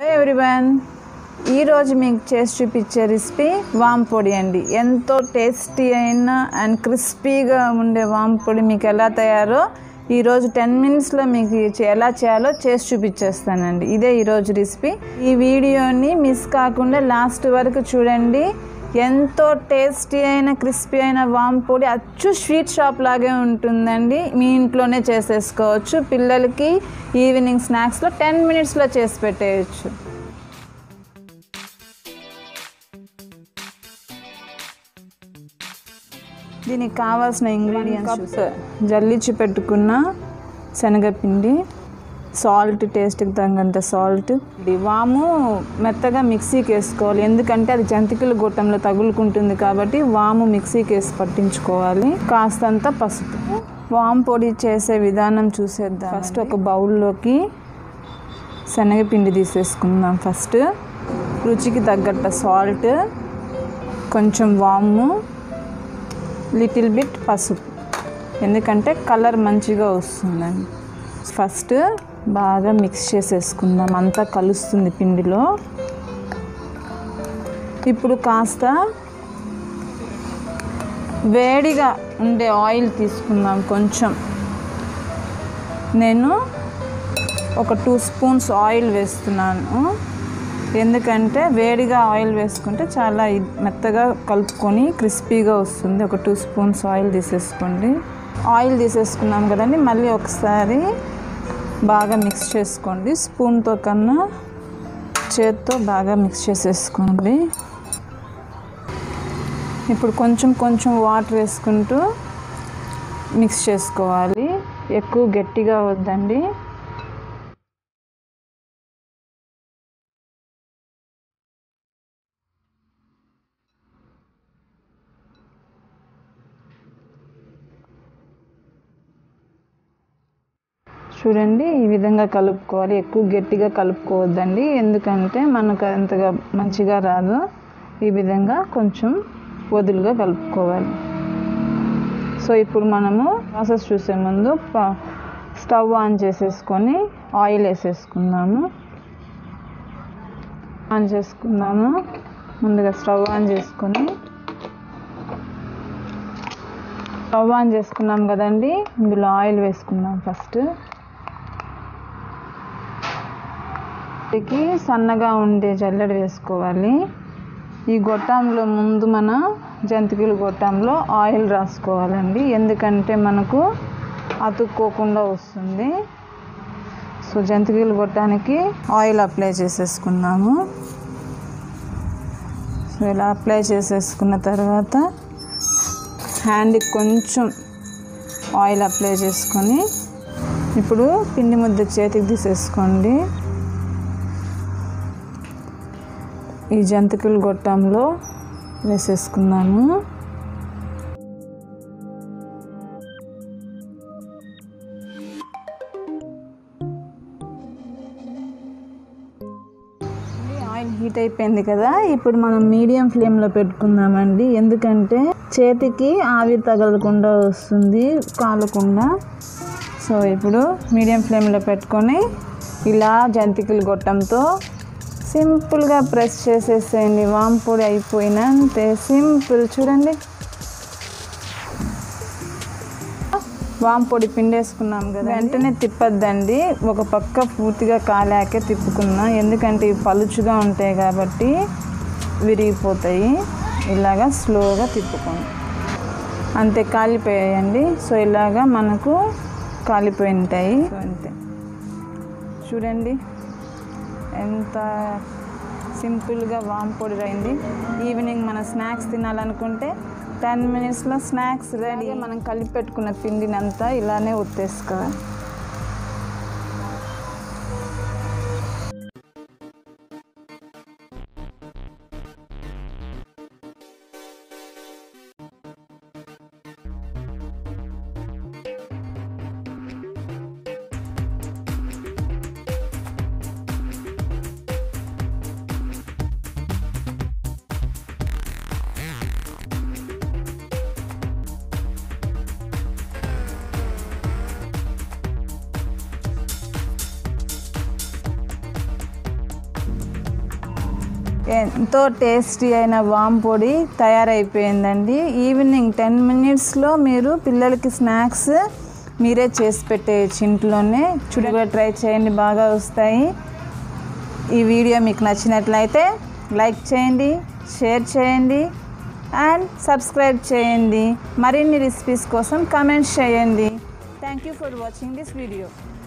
everyone ఈరోజు మీకు చేసి చూపించే రెసిపీ వామ్ పొడి అండి ఎంతో టేస్టీ అయిన అండ్ క్రిస్పీగా ఉండే వామ్ పొడి మీకు ఎలా తయారో ఈరోజు టెన్ మినిట్స్లో మీకు చే- ఎలా చేయాలో చేసి చూపించేస్తానండి ఇదే ఈరోజు రెసిపీ ఈ వీడియోని మిస్ కాకుండా లాస్ట్ వరకు చూడండి ఎంతో టేస్టీ అయిన క్రిస్పీ అయిన వామ్ పొడి అచ్చు స్వీట్ షాప్ లాగే ఉంటుందండి మీ ఇంట్లోనే చేసేసుకోవచ్చు పిల్లలకి ఈవినింగ్ స్నాక్స్లో టెన్ మినిట్స్లో చేసి పెట్టేయచ్చు దీనికి కావాల్సిన ఇంగ్రీడియంట్స్ జల్లించి పెట్టుకున్న శనగపిండి సాల్ట్ టేస్ట్కి తగ్గంత సాల్ట్ వాము మెత్తగా మిక్సీకి వేసుకోవాలి ఎందుకంటే అది జంతికల గొట్టంలో తగులుకుంటుంది కాబట్టి వాము మిక్సీకి వేసి పట్టించుకోవాలి కాస్తంత పసుపు వాము పొడి చేసే విధానం చూసేద్దాం ఫస్ట్ ఒక బౌల్లోకి శనగపిండి తీసేసుకుందాం ఫస్ట్ రుచికి తగ్గట్ట సాల్ట్ కొంచెం వాము లిటిల్ బిట్ పసుపు ఎందుకంటే కలర్ మంచిగా వస్తుందండి ఫస్ట్ బాగా మిక్స్ చేసేసుకుందాం అంతా కలుస్తుంది పిండిలో ఇప్పుడు కాస్త వేడిగా ఉండే ఆయిల్ తీసుకుందాం కొంచెం నేను ఒక టూ స్పూన్స్ ఆయిల్ వేస్తున్నాను ఎందుకంటే వేడిగా ఆయిల్ వేసుకుంటే చాలా ఇ- మెత్తగా కలుపుకొని క్రిస్పీగా వస్తుంది ఒక టూ స్పూన్స్ ఆయిల్ తీసేసుకోండి ఆయిల్ తీసేసుకున్నాం కదండి మళ్ళీ ఒకసారి బాగా మిక్స్ చేసుకోండి స్పూన్తో కన్నా చేత్తో బాగా మిక్స్ చేసేసుకోండి ఇప్పుడు కొంచెం కొంచెం వాటర్ వేసుకుంటూ మిక్స్ చేసుకోవాలి ఎక్కువ గట్టిగా వద్దండి చూడండి ఈ విధంగా కలుపుకోవాలి ఎక్కువ గట్టిగా కలుపుకోవద్దండి ఎందుకంటే మనకు అంతగా మంచిగా రాదు ఈ విధంగా కొంచెం వదులుగా కలుపుకోవాలి సో ఇప్పుడు మనము ప్రాసెస్ చూసే ముందు ప- స్టవ్ ఆన్ చేసేసుకొని ఆయిల్ వేసేసుకుందాము ఆన్ చేసుకుందాము ముందుగా స్టవ్ ఆన్ చేసుకొని స్టవ్ ఆన్ చేసుకున్నాం కదండి ఇందులో ఆయిల్ వేసుకుందాం ఫస్ట్ కి సన్నగా ఉండే జల్లెడ వేసుకోవాలి ఈ గొట్టంలో ముందు మన జంతికల గొట్టంలో ఆయిల్ రాసుకోవాలండి ఎందుకంటే మనకు అతుక్కోకుండా వస్తుంది సో జంతికలు గొట్టానికి ఆయిల్ అప్లై చేసేసుకున్నాము సో ఇలా అప్లై చేసేసుకున్న తర్వాత హ్యాండ్కి కొంచెం ఆయిల్ అప్లై చేసుకొని ఇప్పుడు పిండి ముద్ద చేతికి తీసేసుకోండి ఈ జంతికల గొట్టంలో వేసేసుకున్నాను ఆయిల్ హీట్ అయిపోయింది కదా ఇప్పుడు మనం మీడియం ఫ్లేమ్లో పెట్టుకుందామండి ఎందుకంటే చేతికి ఆవిరి తగలకుండా వస్తుంది కాలకుండా సో ఇప్పుడు మీడియం ఫ్లేమ్లో పెట్టుకొని ఇలా జంతికలు గొట్టంతో సింపుల్గా ప్రెస్ చేసేసేయండి వామ్ పొడి అయిపోయినా అంతే సింపుల్ చూడండి వామ్ పొడి పిండేసుకున్నాం కదా వెంటనే తిప్పద్దండి ఒక పక్క పూర్తిగా కాలాకే తిప్పుకున్నా ఎందుకంటే ఇవి పలుచుగా ఉంటాయి కాబట్టి విరిగిపోతాయి ఇలాగా స్లోగా తిప్పుకోండి అంతే కాలిపోయాయండి సో ఇలాగా మనకు కాలిపోయి ఉంటాయి సో అంతే చూడంండి ఎంత సింపుల్గా వామ్ పొడి అయింది ఈవినింగ్ మన స్నాక్స్ తినాలనుకుంటే టెన్ మినిట్స్లో స్నాక్స్ రెడీ మనం కలిపి పెట్టుకున్న పిండిని అంతా ఇలానే ఉత్తేసుకోవాలి ఎంతో టేస్టీ అయిన వామ్ పొడి తయారైపోయిందండి ఈవినింగ్ టెన్ మినిట్స్లో మీరు పిల్లలకి స్నాక్స్ మీరే చేసి పెట్టేయచ్చు ఇంట్లోనే చుడిగా ట్రై చేయండి బాగా వస్తాయి ఈ వీడియో మీకు నచ్చినట్లయితే లైక్ చేయండి షేర్ చేయండి అండ్ సబ్స్క్రైబ్ చేయండి మరిన్ని రెసిపీస్ కోసం కమెంట్స్ చేయండి thank you for watching this video